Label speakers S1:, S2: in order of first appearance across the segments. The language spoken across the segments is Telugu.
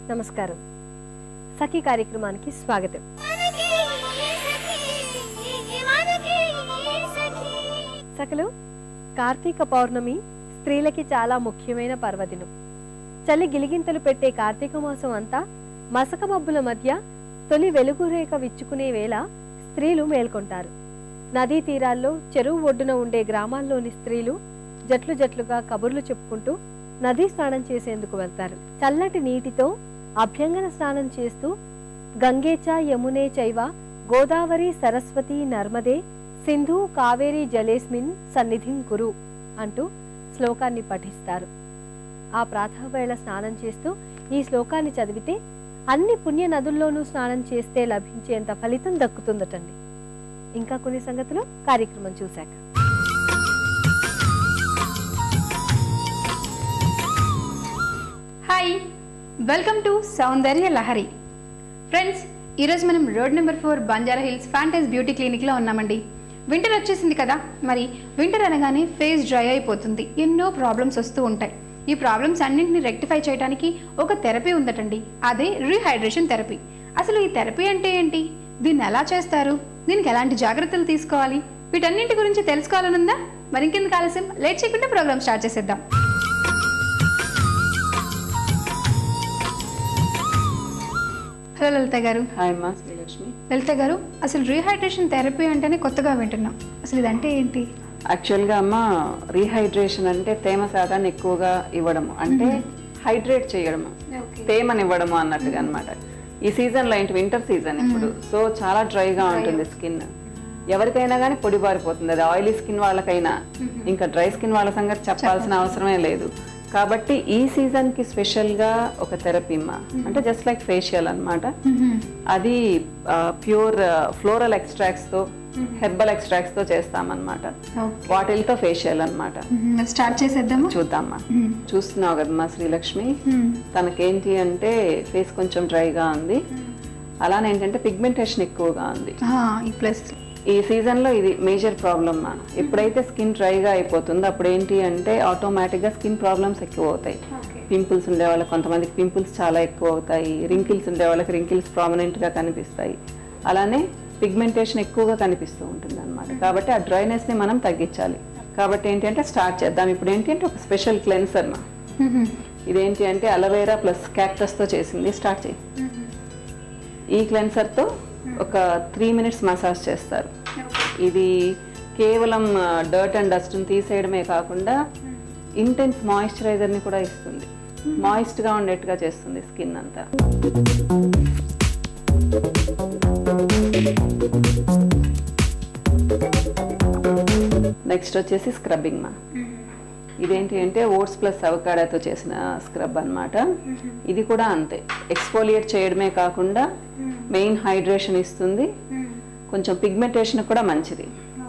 S1: నమస్కారం సఖీ కార్యక్రమానికి స్వాగతం సకలు కార్తీక పౌర్ణమి స్త్రీలకి చాలా ముఖ్యమైన పర్వదినం చలి గిలిగింతలు పెట్టే కార్తీక మాసం అంతా మసక మబ్బుల మధ్య తొలి వెలుగు రేఖ విచ్చుకునే వేళ స్త్రీలు మేల్కొంటారు నదీ తీరాల్లో చెరువు ఒడ్డున ఉండే గ్రామాల్లోని స్త్రీలు జట్లు జట్లుగా కబుర్లు చెప్పుకుంటూ నదీ స్నానం చేసేందుకు వెళ్తారు చల్లటి నీటితో అభ్యంగన స్నానం చేస్తూ గంగేచ యమునే చైవ గోదావరి సరస్వతి నర్మదే సింధు కావేరి జలేస్మిన్ సన్నిధిం కురు అంటూ శ్లోకాన్ని పఠిస్తారు ఆ ప్రాతవేళ స్నానం చేస్తూ ఈ శ్లోకాన్ని చదివితే అన్ని పుణ్య నదుల్లోనూ స్నానం చేస్తే లభించేంత ఫలితం దక్కుతుందటండి ఇంకా కొన్ని సంగతులు కార్యక్రమం చూశాక
S2: hi welcome to Soundarya Lahari friends ఈరోజు మనం road number four Banjara Hills Fantasize beauty క్లినిక్లో ఉన్నామండి వింటర్ వచ్చేసింది కదా మరి వింటర్ అనగానే ఫేస్ డ్రై అయిపోతుంది ఎన్నో ప్రాబ్లమ్స్ వస్తూ ఉంటాయి ఈ ప్రాబ్లమ్స్ అన్నింటిని రెక్టిఫై చేయడానికి ఒక థెరపీ ఉందటండి అదే రీహైడ్రేషన్ థెరపీ అసలు ఈ థెరపీ అంటే ఏంటి దీన్ని ఎలా చేస్తారు దీనికి ఎలాంటి జాగ్రత్తలు తీసుకోవాలి వీటన్నింటి గురించి తెలుసుకోవాలనుందా మరి ఇంకెందుకు ఆలస్యం లేట్ చేయకుండా ప్రోగ్రామ్ స్టార్ట్ చేసేద్దాం హలో లలిత గారు
S3: హాయ్ అమ్మా శ్రీలక్ష్మి
S2: లలిత గారు అసలు రీహైడ్రేషన్ థెరపీ అంటేనే కొత్తగా వింటున్నాం అసలు ఇదంటే ఏంటి
S3: యాక్చువల్గా అమ్మ రీహైడ్రేషన్ అంటే తేమ శాతాన్ని ఎక్కువగా ఇవ్వడము అంటే హైడ్రేట్ చేయడము తేమనివ్వడము అన్నట్టుగా అన్నమాట ఈ సీజన్లో ఏంటి వింటర్ సీజన్ ఇప్పుడు సో చాలా డ్రైగా ఉంటుంది స్కిన్ ఎవరికైనా కానీ పొడిబారిపోతుంది అది ఆయిలీ స్కిన్ వాళ్ళకైనా ఇంకా డ్రై స్కిన్ వాళ్ళ సంగతి చెప్పాల్సిన అవసరమే లేదు కాబట్టి ఈ సీజన్ కి స్పెషల్ గా ఒక థెరపీ అమ్మా అంటే జస్ట్ లైక్ ఫేషియల్ అన్నమాట అది ప్యూర్ ఫ్లోరల్ ఎక్స్ట్రాక్ట్స్ తో హెర్బల్ ఎక్స్ట్రాక్ట్స్ తో చేస్తామన్నమాట వాటిల్తో ఫేషియల్ అన్నమాట
S2: స్టార్ట్ చేసేద్దాము
S3: చూద్దామా చూస్తున్నావు కదమ్మా శ్రీలక్ష్మి తనకేంటి అంటే ఫేస్ కొంచెం డ్రైగా ఉంది అలానే ఏంటంటే పిగ్మెంటేషన్ ఎక్కువగా ఉంది
S2: ఈ ప్లస్
S3: ఈ సీజన్ లో ఇది మేజర్ ప్రాబ్లమ్ మా ఎప్పుడైతే స్కిన్ డ్రైగా అయిపోతుందో అప్పుడు ఏంటి అంటే ఆటోమేటిక్ గా స్కిన్ ప్రాబ్లమ్స్ ఎక్కువ అవుతాయి పింపుల్స్ ఉండే వాళ్ళకి కొంతమందికి పింపుల్స్ చాలా ఎక్కువ అవుతాయి రింకిల్స్ ఉండే వాళ్ళకి రింకిల్స్ ప్రామినెంట్ గా కనిపిస్తాయి అలానే పిగ్మెంటేషన్ ఎక్కువగా కనిపిస్తూ ఉంటుంది అనమాట కాబట్టి ఆ డ్రైనెస్ ని మనం తగ్గించాలి కాబట్టి ఏంటి అంటే స్టార్ట్ చేద్దాం ఇప్పుడు ఏంటి అంటే ఒక స్పెషల్ క్లెన్సర్ మా ఇదేంటి అంటే అలవేరా ప్లస్ క్యాక్టస్ తో చేసింది స్టార్ట్ చేయి ఈ క్లెన్సర్ తో ఒక త్రీ మినిట్స్ మసాజ్ చేస్తారు ఇది కేవలం డర్ట్ అండ్ డస్ట్ తీసేయడమే కాకుండా ఇంటెన్స్ మాయిశ్చరైజర్ ని కూడా ఇస్తుంది మాయిస్ట్ గా ఉండేట్టుగా చేస్తుంది స్కిన్ అంతా నెక్స్ట్ వచ్చేసి స్క్రబ్బింగ్ మా ఇదేంటి అంటే ఓట్స్ ప్లస్ అవకాడాతో చేసిన స్క్రబ్ అన్నమాట ఇది కూడా అంతే ఎక్స్ఫోలియేట్ చేయడమే కాకుండా మెయిన్ హైడ్రేషన్ ఇస్తుంది కొంచెం పిగ్మెంటేషన్ కూడా మంచిది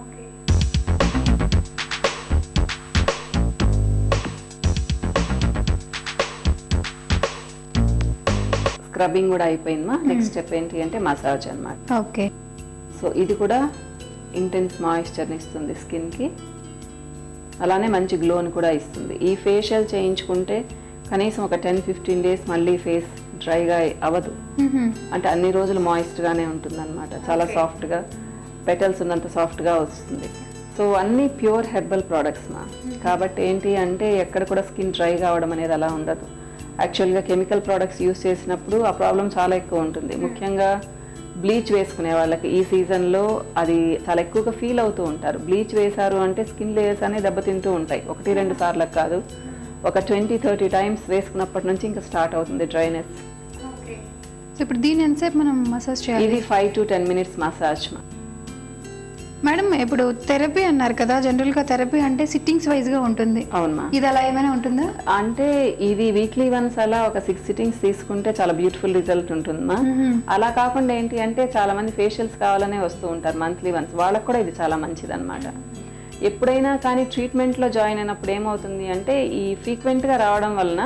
S3: స్క్రబ్బింగ్ కూడా అయిపోయిందమ్మా నెక్స్ట్ స్టెప్ ఏంటి అంటే మసాజ్ అన్నమాట
S2: ఓకే
S3: సో ఇది కూడా ఇంటెన్స్ మాయిశ్చర్ని ఇస్తుంది స్కిన్కి అలానే మంచి గ్లోని కూడా ఇస్తుంది ఈ ఫేషియల్ చేయించుకుంటే కనీసం ఒక టెన్ ఫిఫ్టీన్ డేస్ మళ్ళీ ఫేస్ డ్రైగా అవ్వదు అంటే అన్ని రోజులు మాయిస్ట్గానే ఉంటుంది అనమాట చాలా సాఫ్ట్గా పెటల్స్ ఉన్నంత సాఫ్ట్గా వస్తుంది సో అన్ని ప్యూర్ హెర్బల్ ప్రోడక్ట్స్ మా కాబట్టి ఏంటి అంటే ఎక్కడ కూడా స్కిన్ డ్రై కావడం అనేది అలా ఉండదు యాక్చువల్గా కెమికల్ ప్రోడక్ట్స్ యూస్ చేసినప్పుడు ఆ ప్రాబ్లం చాలా ఎక్కువ ఉంటుంది ముఖ్యంగా బ్లీచ్ వేసుకునే వాళ్ళకి ఈ సీజన్లో అది చాలా ఎక్కువగా ఫీల్ అవుతూ ఉంటారు బ్లీచ్ వేశారు అంటే స్కిన్ లేయర్స్ అనేవి దెబ్బతింటూ ఉంటాయి ఒకటి రెండు సార్లకు కాదు ఒక ట్వంటీ థర్టీ టైమ్స్ వేసుకున్నప్పటి నుంచి ఇంకా స్టార్ట్ అవుతుంది డ్రైనెస్
S2: సో ఇప్పుడు దీన్ని ఎంతసేపు మనం మసాజ్ చేయాలి
S3: ఇది five to ten minutes massage
S2: madam ఇప్పుడు థెరపీ అన్నారు కదా జనరల్ గా థెరపీ అంటే సిట్టింగ్స్ వైజ్ గా ఉంటుంది
S3: అవునమ్మా
S2: ఇది అలా ఏమైనా ఉంటుందా
S3: అంటే ఇది వీక్లీ వన్స్ అలా ఒక సిక్స్ సిట్టింగ్స్ తీసుకుంటే చాలా బ్యూటిఫుల్ రిజల్ట్ ఉంటుందమ్మా అలా కాకుండా ఏంటి అంటే చాలా మంది ఫేషియల్స్ కావాలనే వస్తూ ఉంటారు మంత్లీ వన్స్ వాళ్ళకు కూడా ఇది చాలా మంచిది అనమాట ఎప్పుడైనా కానీ ట్రీట్మెంట్లో జాయిన్ అయినప్పుడు ఏమవుతుంది అంటే ఈ ఫ్రీక్వెంట్గా రావడం వలన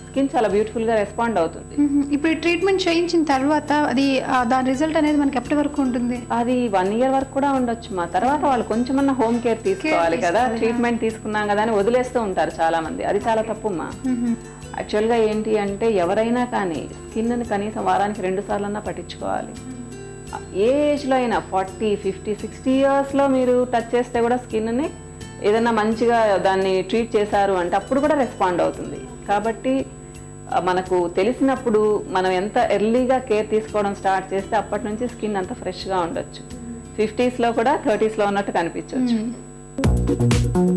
S3: స్కిన్ చాలా బ్యూటిఫుల్ గా రెస్పాండ్ అవుతుంది
S2: మ్మ్. ఇప్పుడు ట్రీట్మెంట్ చేయించిన తర్వాత అది ఆ, దాని రిజల్ట్ అనేది మనకి ఎప్పటి వరకు ఉంటుంది
S3: అది వన్ ఇయర్ వరకు కూడా ఉండొచ్చు మా తర్వాత వాళ్ళు కొంచెమన్నా హోమ్ కేర్ తీసుకోవాలి కదా ట్రీట్మెంట్ తీసుకున్నాం కదా అని వదిలేస్తూ ఉంటారు చాలా మంది అది చాలా తప్పు మా
S2: మ్మ్.
S3: యాక్చువల్గా ఏంటి అంటే ఎవరైనా కానీ స్కిన్ని కనీసం వారానికి రెండు సార్లు అన్నా పట్టించుకోవాలి ఏ ఏజ్లో అయినా ఫార్టీ ఫిఫ్టీ సిక్స్టీ ఇయర్స్లో మీరు టచ్ చేస్తే కూడా స్కిన్ని ఏదైనా మంచిగా దాన్ని ట్రీట్ చేశారు అంటే అప్పుడు కూడా రెస్పాండ్ అవుతుంది కాబట్టి ఆ, మనకు తెలిసినప్పుడు మనం ఎంత ఎర్లీగా కేర్ తీసుకోవడం స్టార్ట్ చేస్తే అప్పటి నుంచి స్కిన్ అంత ఫ్రెష్గా ఉండొచ్చు ఫిఫ్టీస్లో కూడా థర్టీస్లో ఉన్నట్టు కనిపించవచ్చు
S2: మ్మ్.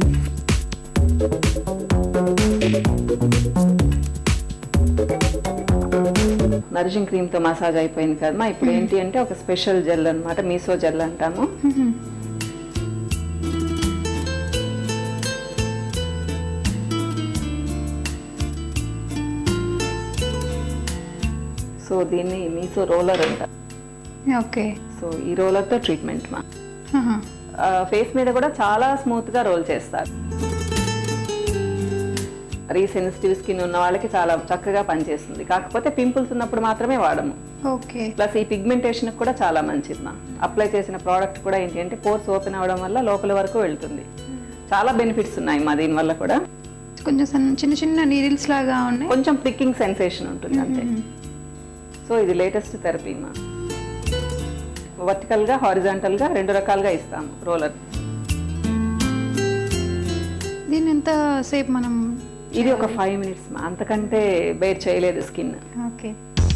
S3: నరిజింగ్ క్రీమ్ తో మసాజ్ అయిపోయింది కదమ్మా ఇప్పుడు ఏంటి అంటే ఒక స్పెషల్ జెల్ అన్నమాట మీసో జెల్ అంటాము
S2: మ్మ్.
S3: సో దీన్ని మీసో రోలర్ అంటారు
S2: ఓకే
S3: సో ఈ రోలర్ తో ట్రీట్మెంట్ మా
S2: ఆహా.
S3: ఫేస్ మీద కూడా చాలా స్మూత్ గా రోల్ చేస్తారు రీసెన్సిటివ్ స్కిన్ ఉన్న వాళ్ళకి చాలా చక్కగా పనిచేస్తుంది కాకపోతే పింపుల్స్ ఉన్నప్పుడు మాత్రమే వాడము
S2: ఓకే
S3: ప్లస్ ఈ పిగ్మెంటేషన్ కూడా చాలా మంచిది మా అప్లై చేసిన ప్రోడక్ట్ కూడా ఏంటి అంటే పోర్స్ ఓపెన్ అవ్వడం వల్ల లోపల వరకు వెళ్తుంది చాలా బెనిఫిట్స్ ఉన్నాయి మా దీనివల్ల కూడా
S2: కొంచెం సన్న- చిన్న చిన్న నీడిల్స్ లాగా ఉన్నాయి
S3: కొంచెం ప్రిక్కింగ్ సెన్సేషన్ ఉంటుంది అంతే సో ఇది లేటెస్ట్ థెరపీ మా వర్టికల్ గా హారిజాంటల్ గా రెండు రకాలుగా ఇస్తాము రోలర్
S2: దీన్ని ఎంత సేపు మనం
S3: ఇది ఒక ఫైవ్ మినిట్స్ మా అంతకంటే బేర్ చేయలేదు స్కిన్
S2: ఓకే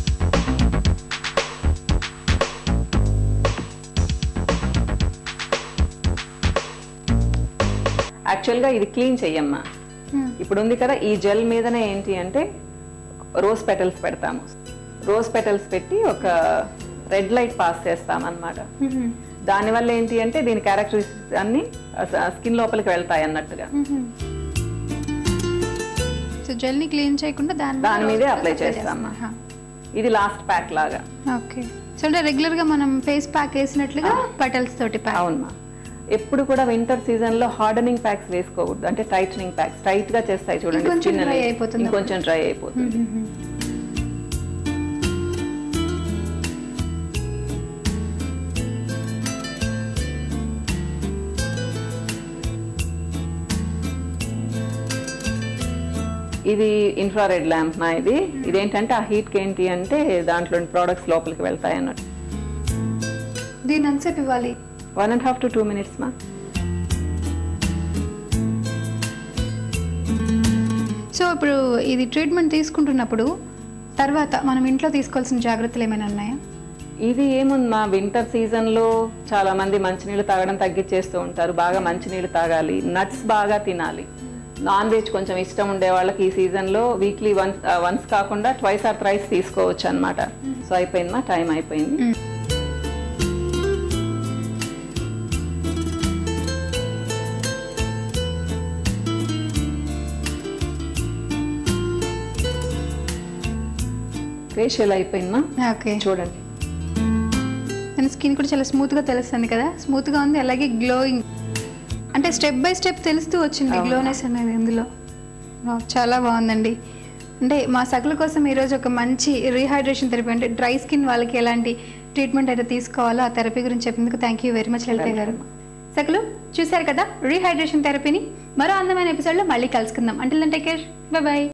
S3: యాక్చువల్గా ఇది క్లీన్ చెయ్యమ్మా
S2: మ్మ్.
S3: ఇప్పుడు ఉంది కదా ఈ జెల్ మీదనే ఏంటి అంటే రోజ్ పెటల్స్ పెడతాము రోజ్ పెటల్స్ పెట్టి ఒక రెడ్ లైట్ పాస్ చేస్తాం అన్నమాట
S2: మ్మ్.
S3: దానివల్ల ఏంటి అంటే దీని క్యారెక్టరిస్టిక్స్ అన్ని స్కిన్ లోపలికి వెళ్తాయి అన్నట్టుగా
S2: మ్మ్. సో జెల్ని క్లీన్ చేయకుండా దాని
S3: దాని మీదే అప్లై చేస్తామా
S2: ఆహా.
S3: ఇది లాస్ట్ ప్యాక్ లాగా
S2: ఓకే సో అంటే రెగ్యులర్ గా మనం ఫేస్ ప్యాక్ వేసినట్లుగా పటల్స్ తోటి ప్యాక్
S3: అవునమ్మా ఎప్పుడు కూడా వింటర్ సీజన్ లో హార్డనింగ్ ప్యాక్స్ వేసుకోకూడదు అంటే టైటనింగ్ ప్యాక్స్ టైట్ గా చేస్తాయి చూడండి
S2: ఇంకొంచెం
S3: skin
S2: dry
S3: అనేది.
S2: అయిపోతుంది
S3: ఇంకొంచెం డ్రై అయిపోతుంది ఇది ఇన్ఫ్రారెడ్ ల్యాంప్ మా ఇది ఇదేంటంటే ఆ హీట్ కి ఏంటి అంటే దాంట్లోని ప్రోడక్ట్స్ లోపలికి వెళ్తాయి అన్నట్టు
S2: దీన్ని ఎంతసేపు ఇవ్వాలి
S3: one and half to two minutes మా
S2: సో ఇప్పుడు ఇది ట్రీట్మెంట్ తీసుకుంటున్నప్పుడు తర్వాత మనం ఇంట్లో తీసుకోవాల్సిన జాగ్రత్తలు ఏమైనా ఉన్నాయా
S3: ఇది ఏముంది మా వింటర్ సీజన్లో చాలా మంది మంచినీళ్ళు తాగడం తగ్గించేస్తూ ఉంటారు బాగా మంచినీళ్ళు తాగాలి నట్స్ బాగా తినాలి నాన్ వెజ్ కొంచెం ఇష్టం ఉండే వాళ్ళకి ఈ సీజన్లో వీక్లీ వన్స్ వన్స్ కాకుండా ట్వైస్ ఆర్ థ్రైస్ తీసుకోవచ్చు అనమాట సో అయిపోయింది మా టైం అయిపోయింది ఫేషియల్ అయిపోయింది మా
S2: ఓకే
S3: చూడండి
S2: అండ్ స్కిన్ కూడా చాలా స్మూత్గా తెలుస్తుంది కదా స్మూత్గా ఉంది అలాగే గ్లోయింగ్ అంటే స్టెప్ బై స్టెప్ తెలుస్తూ వచ్చింది గ్లోనెస్ అనేది ఇందులో వావ్, చాలా బాగుందండి అంటే మా సకల కోసం ఈరోజు ఒక మంచి రీహైడ్రేషన్ థెరపీ అంటే డ్రై స్కిన్ వాళ్ళకి ఎలాంటి ట్రీట్మెంట్ అయితే తీసుకోవాలో ఆ థెరపీ గురించి చెప్పినందుకు thank you very much Lalitha గారు సకలు చూశారు కదా రీహైడ్రేషన్ థెరపీని మరో అందమైన ఎపిసోడ్లో మళ్ళీ కలుసుకుందాం అంటే టేక్ కేర్ బాయ్